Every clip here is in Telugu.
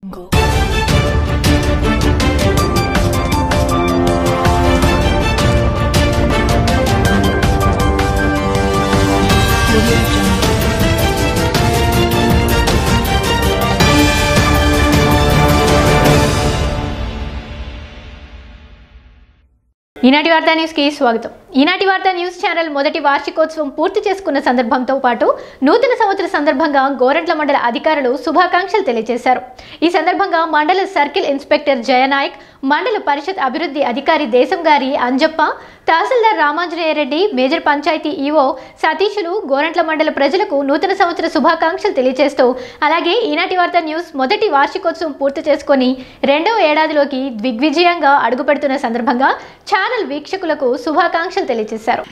ఈనాటి వార్తా న్యూస్కి స్వాగతం ఈనాటి వార్తా న్యూస్ ఛానల్ మొదటి వార్షికోత్సవం పూర్తి చేసుకున్న సందర్భంతో పాటు నూతన సంవత్సర సందర్భంగా గోరంట్ల మండల అధికారులు శుభాకాంక్షలు తెలియజేశారు ఈ సందర్భంగా మండల సర్కిల్ ఇన్స్పెక్టర్ జయనాయక్ మండల పరిషత్ అభివృద్ధి అధికారి దేశం గారి అంజప్ప తహసీల్దార్ రామాంజనేయరెడ్డి మేజర్ పంచాయతీ ఈవో సతీషులు గోరంట్ల మండల ప్రజలకు నూతన సంవత్సర శుభాకాంక్షలు తెలియజేస్తూ అలాగే ఈనాటి వార్తా న్యూస్ మొదటి వార్షికోత్సవం పూర్తి చేసుకొని రెండవ ఏడాదిలోకి దిగ్విజయంగా అడుగుపెడుతున్న సందర్భంగా ఛానల్ వీక్షకులకు శుభాకాంక్షలు తెలియజేశారు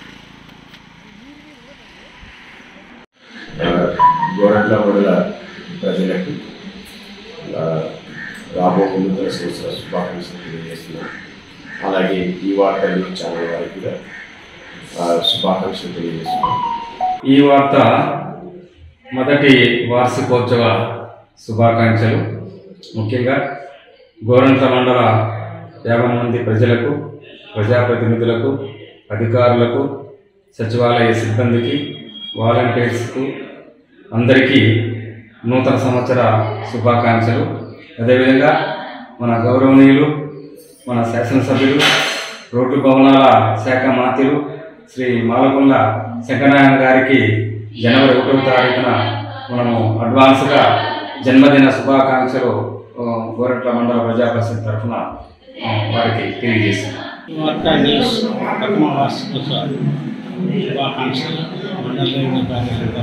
గోరంట్ల మండల ప్రజలకు ఆ, రాబో నూతన సంవత్సర శుభాకాంక్షలు తెలియజేస్తున్నాం అలాగే ఈ వార్త న్యూస్ ఛానల్ వారికి కూడా ఆ, శుభాకాంక్షలు తెలియజేస్తున్నాం ఈ వార్త మొదటి వార్షికోత్సవ శుభాకాంక్షలు ముఖ్యంగా గోరంట్ల మండల యాభై మంది ప్రజలకు ప్రజాప్రతినిధులకు అధికారులకు సచివాలయ సిబ్బందికి వాలంటీర్స్కు అందరికీ నూతన సంవత్సర శుభాకాంక్షలు అదేవిధంగా మన గౌరవనీయులు మన శాసనసభ్యులు రోడ్డు భవనాల శాఖ మంత్రులు శ్రీ మాలకొండ శంకరనారాయణ గారికి జనవరి ఒకటవ తారీఖున మనము అడ్వాన్స్గా జన్మదిన శుభాకాంక్షలు ఆ, గోరట్ల మండల ప్రజా పరిషత్ తరఫున ఆ, వారికి తెలియజేస్తున్నాం వార్తా న్యూస్ ప్రథమ వార్షికోత్సవ శుభాకాంక్షలు మండలంలోని కార్యాలయంగా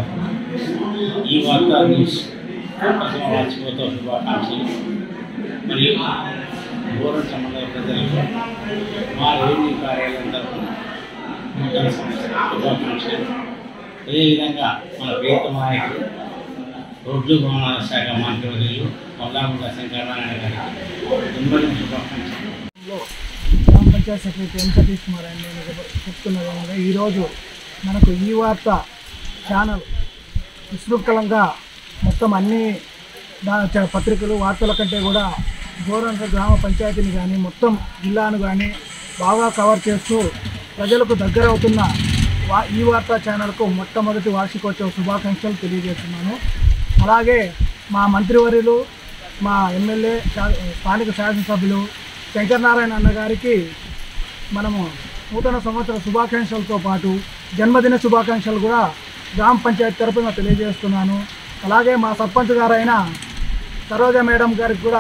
ఈ వార్తా న్యూస్ ప్రథమ వార్షికోత్సవ శుభాకాంక్షలు మరియు గోరంట్ల మండల ప్రజలకు మా రెవెన్యూ కార్యాలయం తరఫున నూతన సంవత్సర శుభాకాంక్షలు అదేవిధంగా మన ప్రియతమ నాయకులు రోడ్లు భవనాల శాఖ మంత్రివర్యులు మల్లాగుండ శంకరనారాయణ గారికి జన్మదిన శుభాకాంక్షలు గ్రామ పంచాయత్ సెక్రటరీ ఎం సతీష్ కుమార్ అని నేను చెప్- చెప్తున్నది ఏమనగా ఈరోజు మనకు ఈ వార్త ఛానల్ విస్తృతంగా మొత్తం అన్ని దా- చ- పత్రికలు వార్తల కంటే కూడా గోరంట గ్రామ పంచాయతీని కానీ మొత్తం జిల్లాను కానీ బాగా కవర్ చేస్తూ ప్రజలకు దగ్గర అవుతున్న వా ఈ వార్తా ఛానల్కు మొట్టమొదటి వార్షికోత్సవ శుభాకాంక్షలు తెలియజేస్తున్నాను అలాగే మా మంత్రివర్యులు మా ఎమ్మెల్యే శా- స్థానిక శాసనసభ్యులు శంకరనారాయణ అన్న గారికి మనము నూతన సంవత్సర శుభాకాంక్షలతో పాటు జన్మదిన శుభాకాంక్షలు కూడా గ్రామ పంచాయతీ తరపున తెలియజేస్తున్నాను అలాగే మా సర్పంచ్ గారైన సరోజ మేడం గారికి కూడా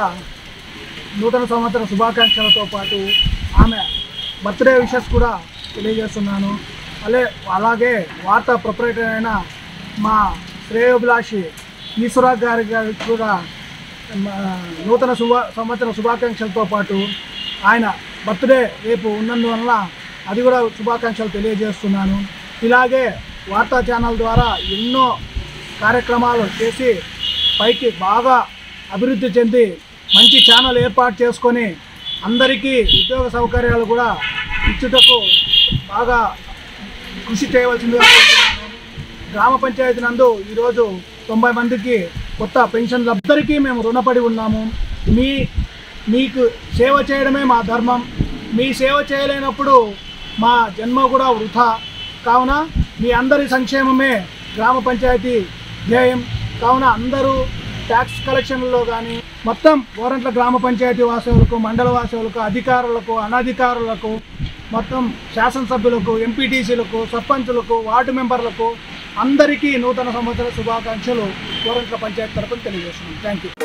నూతన సంవత్సర శుభాకాంక్షలతో పాటు ఆమె బర్త్డే విషెస్ కూడా తెలియజేస్తున్నాను అలే అలాగే వార్తా ప్రొపరేటర్ అయిన మా శ్రేయోభిలాషి ఈశ్వరాజ్ గారి గారికి కూడా మా నూతన శుభ సంవత్సర శుభాకాంక్షలతో పాటు ఆయన బర్త్డే రేపు ఉన్నందువలన అది కూడా శుభాకాంక్షలు తెలియజేస్తున్నాను ఇలాగే వార్తా ఛానల్ ద్వారా ఎన్నో కార్యక్రమాలు చేసి పైకి బాగా అభివృద్ధి చెంది మంచి ఛానల్ ఏర్పాటు చేసుకొని అందరికీ ఉద్యోగ సౌకర్యాలు కూడా ఇచ్చుటకు బాగా కృషి చేయవలసిందిగా కోరుతున్నాను. గ్రామ పంచాయతీ నందు ఈరోజు తొంభై మందికి కొత్త పెన్షన్లు అందరికీ మేము రుణపడి ఉన్నాము మీ మీకు సేవ చేయడమే మా ధర్మం మీ సేవ చేయలేనప్పుడు మా జన్మ కూడా వృధా కావున మీ అందరి సంక్షేమమే గ్రామ పంచాయతీ ధ్యేయం కావున అందరూ ట్యాక్స్ కలెక్షన్లలో కానీ మొత్తం గోరంట్ల గ్రామ పంచాయతీ వాసులకు మండల వాసులకు అధికారులకు అనధికారులకు మొత్తం శాసనసభ్యులకు ఎంపీటీసీలకు సర్పంచులకు వార్డు మెంబర్లకు అందరికీ నూతన సంవత్సర శుభాకాంక్షలు గోరంట్ల పంచాయతీ తరపున తెలియజేస్తున్నాం థ్యాంక్ యూ